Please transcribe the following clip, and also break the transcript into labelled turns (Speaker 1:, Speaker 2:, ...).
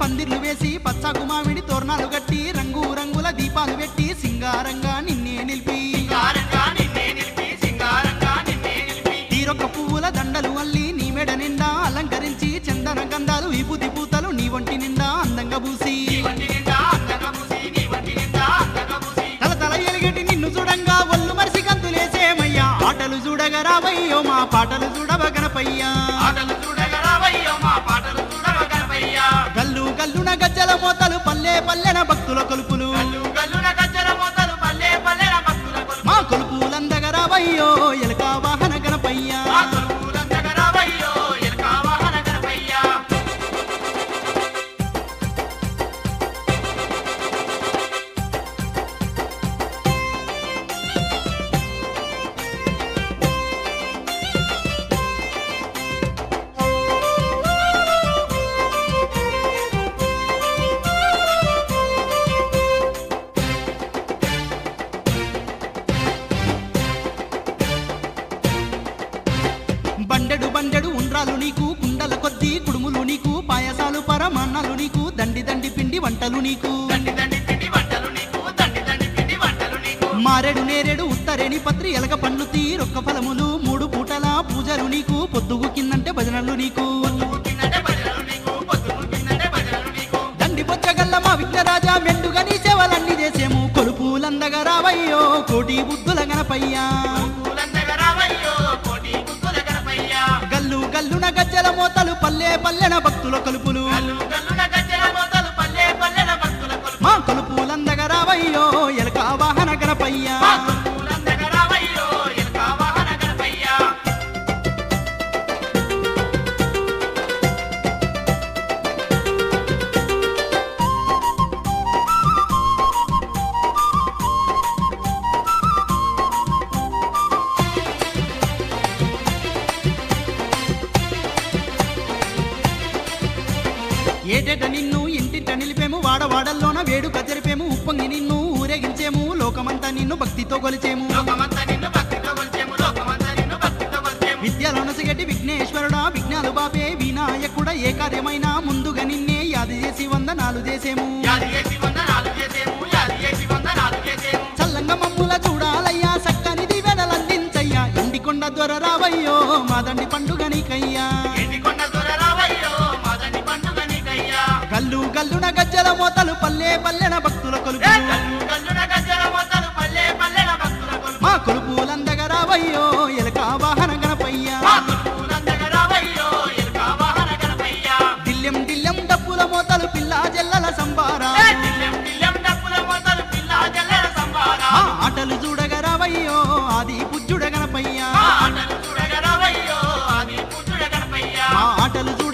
Speaker 1: పందిర్లు వేసి పచ్చకు మామిడి తోరణాలు కట్టి రంగు రంగుల దీపాలు పెట్టి సింగారంగా నిన్నే నిలిపి
Speaker 2: సింగారంగా నిన్నే నిలిపి సింగారంగా నిన్నే నిలిపి
Speaker 1: తీరొక్క పువ్వుల దండలు అల్లి నీ మెడ నిండా అలంకరించి చందన గంధాలు విభూతి పూతలు నీ ఒంటి నిండా అందంగా పూసి
Speaker 2: నీ వంటి నిండా అందంగా పూసి నీ వంటి నిండా అందంగా పూసి
Speaker 1: తల తల ఎలిగటి నిన్ను చూడంగా ఒళ్ళు మరిసి గంతులేసేమయ్యా ఆటలు చూడగా రావయ్యో మా పాటలు చూడవ గణపయ్యా
Speaker 2: ఆటలు చూడగా రావయ్యో మా పాటలు చూడవ గణపయ్యా
Speaker 1: గల్లు గల్లున గజ్జల మోతలు పల్లె పల్లెన భక్తుల కొలుపులు
Speaker 2: గల్లు గల్లున గజ్జల మోతలు పల్లె పల్లెల భక్తుల కొలుపు
Speaker 1: మా కొలుపులందగ రావయ్యో ఎలక వాహన గణపయ్యా
Speaker 2: మా కొలుపులందగా రావయ్యో ఎలక వాహన గణపయ్యా
Speaker 1: బండెడు బండెడు ఉండ్రాలు నీకు కుండల కొద్దీ కుడుములు నీకు పాయసాలు పరమాన్నాలు నీకు దండి దండి పిండి వంటలు నీకు
Speaker 2: దండి దండి పిండి వంటలు నీకు దండి దండి పిండి వంటలు నీకు
Speaker 1: మారెడు నేరేడు ఉత్తరేణి పత్రి ఎలక పండ్లు తీరొక్క ఫలములు మూడు పూటల పూజలు నీకు పొద్దుగు కిందంటే భజనలు నీకు
Speaker 2: పొద్దుకు కిందంటే భజనలు నీకు పొద్దుకు కిందంటే భజనలు నీకు
Speaker 1: దండి బొచ్చగల్ల మా విఘ్నరాజా మెండుగా నీ సేవలన్నీ చేసేము కొలుపులందగా రావయ్యో కోటి బుద్ధుల గణపయ్యా
Speaker 2: పూలందగా రావయ్యో కోటి బుద్ధుల గణపయ్యా
Speaker 1: గల్లు గల్లున గజ్జల మోతలు పల్లె పల్లెన భక్తుల కొలుపులు
Speaker 2: గల్లు గల్లున గజ్జల మోతలు పల్లె పల్లెల భక్తుల కొలుపు
Speaker 1: మా కొలుపులందగా రావయ్యో ఎలక వాహన గణపయ్యా
Speaker 2: మా కొలుపులందగా రావయ్యో ఎలక వాహన గణపయ్యా
Speaker 1: ఏటేట నిన్ను ఇంటింట నిలిపేము వాడవాడల్లోన వేడుక జరిపేము ఉప్పొంగి నిన్ను ఊరేగించేము లోకమంతా నిన్ను భక్తితో కొలిచేము
Speaker 2: లోకమంతా నిన్ను భక్తితో కొలిచేము లోకమంతా నిన్ను భక్తితో కొలిచేము
Speaker 1: విద్యలోనసిగటి విఘ్నేశ్వరుడా విఘ్నాలు బాపే వినాయకుడ ఏ కార్యమైనా ముందుగా నిన్నే యాది చేసి వందనాలు చేసేము
Speaker 2: యాది చేసి వందనాలు చేసేము యాది చేసి వందనాలు చేసేము
Speaker 1: చల్లంగా మమ్ముల చూడాలయ్యా సక్కని దివెనలందించయ్యా ఎండికొండ దొర రావయ్యో మాదండి పండుగ నీకయ్యా
Speaker 2: ఎండికొండ దొర రావయ్యో మాదండి పండుగ నీకయ్యా
Speaker 1: గల్లు గల్లున గజ్జల మోతలు పల్లె పల్లెన భక్తుల
Speaker 2: ఏ
Speaker 1: కొలుపు
Speaker 2: గల్లు గల్లున గజ్జల మోతలు పల్లె పల్లెల భక్తుల కొలుపు
Speaker 1: మా కొలుపులందగ రావయ్యో ఎలక వాహన గణపయ్యా
Speaker 2: మా కొలుపులందగా రావయ్యో ఎలక వాహన గణపయ్యా
Speaker 1: దిల్లెం దిల్లెం డప్పుల మోతలు పిల్ల జల్లల సంబారా
Speaker 2: ఏ దిల్లెం దిల్లెం డప్పుల మోతలు పిల్ల జల్లెల సంబారా
Speaker 1: మా ఆటలు చూడగ రావయ్యో ఆది పుజ్జుడ గణపయ్యా
Speaker 2: మా ఆటలు చూడగా రావయ్యో ఆది పుత్రుడ గణపయ్యా
Speaker 1: మా ఆటలు చూడ